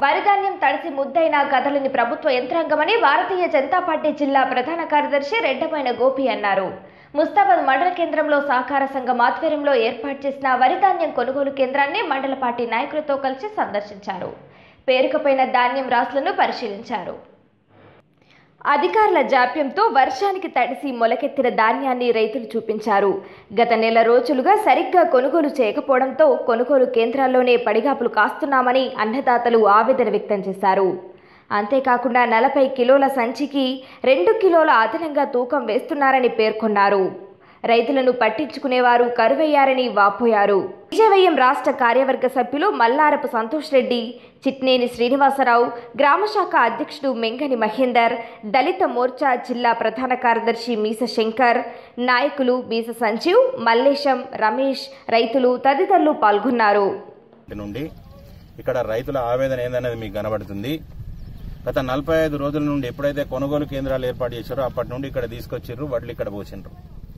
వరిధాన్యం తడిసి ముద్దైన కదలని ప్రభుత్వ యంత్రాంగమని భారతీయ జనతా పార్టీ జిల్లా ప్రధాన కార్యదర్శి రెడ్డమైన గోపి అన్నారు ముస్తాబాద్ మండల కేంద్రంలో సహకార సంఘం ఆధ్వర్యంలో ఏర్పాటు చేసిన వరిధాన్యం కొనుగోలు కేంద్రాన్ని మండల పార్టీ నాయకులతో కలిసి సందర్శించారు పేరుకుపోయిన ధాన్యం రాసులను పరిశీలించారు అధికారుల జాప్యంతో వర్షానికి తడిసి మొలకెత్తిన ధాన్యాన్ని రైతులు చూపించారు గత నెల రోజులుగా సరిగ్గా కొనుగోలు చేయకపోవడంతో కొనుగోలు కేంద్రాల్లోనే పడిగాపులు కాస్తున్నామని అన్నదాతలు ఆవేదన వ్యక్తం చేశారు అంతేకాకుండా నలభై కిలోల సంచికి రెండు కిలోల అదనంగా తూకం వేస్తున్నారని పేర్కొన్నారు రైతులను పట్టించుకునేవారు కరువయ్యారని వాపోయారు విజయవయం రాష్ట్ర కార్యవర్గ సభ్యులు మల్లారపు సంతోష్ రెడ్డి చిట్నేని శ్రీనివాసరావు గ్రామశాఖ అధ్యక్షుడు మెంగని మహేందర్ దళిత మోర్చా జిల్లా ప్రధాన కార్యదర్శి మీస శంకర్ నాయకులు మీస సంజీవ్ మల్లేశం రమేష్ రైతులు తదితరులు పాల్గొన్నారు నుండి ఇక్కడ రైతుల ఆవేదన ఏందనేది మీకు కనబడుతుంది గత నలభై ఐదు రోజుల నుండి ఎప్పుడైతే కొనుగోలు కేంద్రాలు ఏర్పాటు చేశారో అప్పటి నుండి ఇక్కడ తీసుకొచ్చిర్రు వడ్లు ఇక్కడ పోసిండ్రు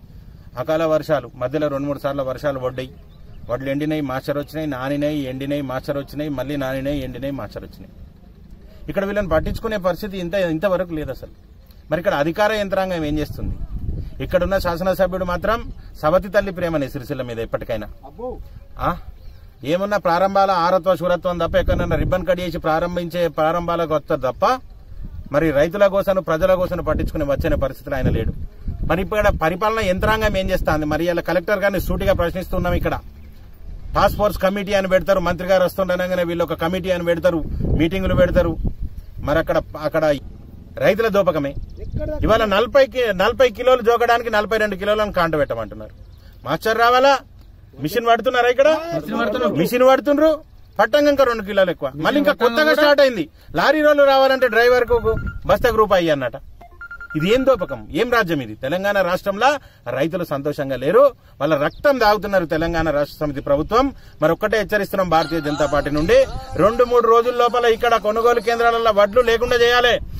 అకాల వర్షాలు మధ్యలో రెండు మూడు సార్లు వర్షాలు పడ్డాయి వడ్లు ఎండినాయి మాచర్ వచ్చినాయి నానినాయి ఎండినాయి మాచర్ వచ్చినాయి మళ్ళీ నానినాయి ఎండినాయి మాచర్ వచ్చినాయి ఇక్కడ వీళ్ళని పట్టించుకునే పరిస్థితి ఇంత ఇంతవరకు లేదు అసలు మరి ఇక్కడ అధికార యంత్రాంగం ఏం చేస్తుంది ఇక్కడున్న శాసనసభ్యుడు మాత్రం సవతి తల్లి ప్రేమని సిరిసిల్ల మీద ఎప్పటికైనా ఆ? ఏమన్నా ప్రారంభాల ఆరత్వ శూరత్వం తప్ప ఎక్కడన్నా రిబ్బన్ కట్ చేసి ప్రారంభించే ప్రారంభాలకు వస్తుంది తప్ప మరి రైతుల కోసం ప్రజల కోసం పట్టించుకునే వచ్చే పరిస్థితులు ఆయన లేడు మరి ఇక్కడ పరిపాలన యంత్రాంగం ఏం చేస్తాంది మరి ఇలా కలెక్టర్ గారిని సూటిగా ప్రశ్నిస్తున్నాం ఇక్కడ టాస్క్ ఫోర్స్ కమిటీ అని పెడతారు మంత్రి గారు వస్తుండగానే వీళ్ళు ఒక కమిటీ అని పెడతారు మీటింగులు పెడతారు మరి అక్కడ అక్కడ రైతుల దోపకమే ఇవాళ నలభై కి- నలభై కిలోలు జోకడానికి నలభై రెండు కిలోలను కాంట పెట్టమంటున్నారు మాస్టర్ రావాలా మిషన్ పడుతున్నారా ఇక్కడ మిషన్ పడుతుండ్రు పట్టంగా ఇంకా రెండు కిలోలు ఎక్కువ మళ్ళీ ఇంకా కొత్తగా స్టార్ట్ అయింది లారీ రోడ్లు రావాలంటే డ్రైవర్ కు బస్తకు రూపాయి అన్నట ఇది ఏం దోపకం ఏం రాజ్యం ఇది తెలంగాణ రాష్ట్రంలో రైతులు సంతోషంగా లేరు వాళ్ళ రక్తం దాగుతున్నారు తెలంగాణ రాష్ట్ర సమితి ప్రభుత్వం మరొక్కటే హెచ్చరిస్తున్నాం భారతీయ జనతా పార్టీ నుండి రెండు మూడు రోజుల లోపల ఇక్కడ కొనుగోలు కేంద్రాలలో వడ్లు లేకుండా చేయాలి